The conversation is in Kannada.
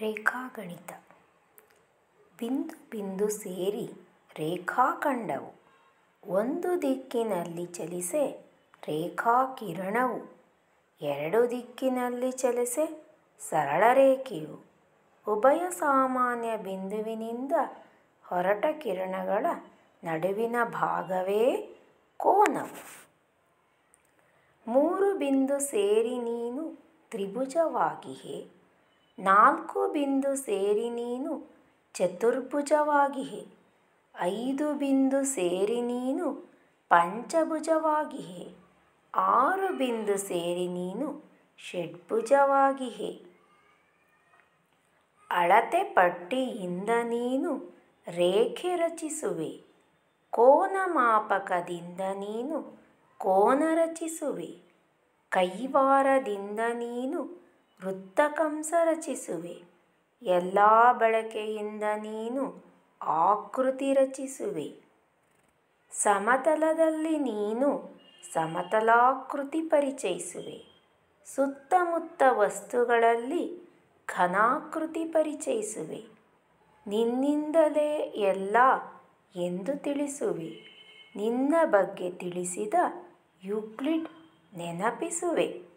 ರೇಖಾಗಣಿತ ಬಿಂದು ಬಿಂದು ಸೇರಿ ರೇಖಾಖಂಡವು ಒಂದು ದಿಕ್ಕಿನಲ್ಲಿ ಚಲಿಸೆ ರೇಖಾಕಿರಣವು ಎರಡು ದಿಕ್ಕಿನಲ್ಲಿ ಚಲಿಸೆ ಸರಳ ರೇಖೆಯು ಉಭಯ ಸಾಮಾನ್ಯ ಬಿಂದುವಿನಿಂದ ಹೊರಟ ಕಿರಣಗಳ ನಡುವಿನ ಭಾಗವೇ ಕೋನವು ಮೂರು ಬಿಂದು ಸೇರಿ ನೀನು ತ್ರಿಭುಜವಾಗಿಹೆ ನಾಲ್ಕು ಬಿಂದು ಸೇರಿ ನೀನು ಚತುರ್ಭುಜವಾಗಿಹೆ ಐದು ಬಿಂದು ಸೇರಿ ನೀನು ಪಂಚಭುಜವಾಗಿಹೆ ಆರು ಬಿಂದು ಸೇರಿ ನೀನು ಷಡ್ಭುಜವಾಗಿಹೆ ಅಳತೆ ಪಟ್ಟಿಯಿಂದ ನೀನು ರೇಖೆ ರಚಿಸುವೆ ಕೋನ ಮಾಪಕದಿಂದ ನೀನು ಕೋನ ರಚಿಸುವೆ ಕೈವಾರದಿಂದ ನೀನು ವೃತ್ತಕಂಸ ರಚಿಸುವೆ ಎಲ್ಲ ಬಳಕೆಯಿಂದ ನೀನು ಆಕೃತಿ ರಚಿಸುವೆ ಸಮತಲದಲ್ಲಿ ನೀನು ಸಮತಲಾಕೃತಿ ಪರಿಚಯಿಸುವೆ ಸುತ್ತಮುತ್ತ ವಸ್ತುಗಳಲ್ಲಿ ಘನಾಕೃತಿ ಪರಿಚಯಿಸುವೆ ನಿನ್ನಿಂದಲೇ ಎಲ್ಲ ಎಂದು ತಿಳಿಸುವೆ ನಿನ್ನ ಬಗ್ಗೆ ತಿಳಿಸಿದ ಯೂಕ್ಲಿಡ್ ನೆನಪಿಸುವೆ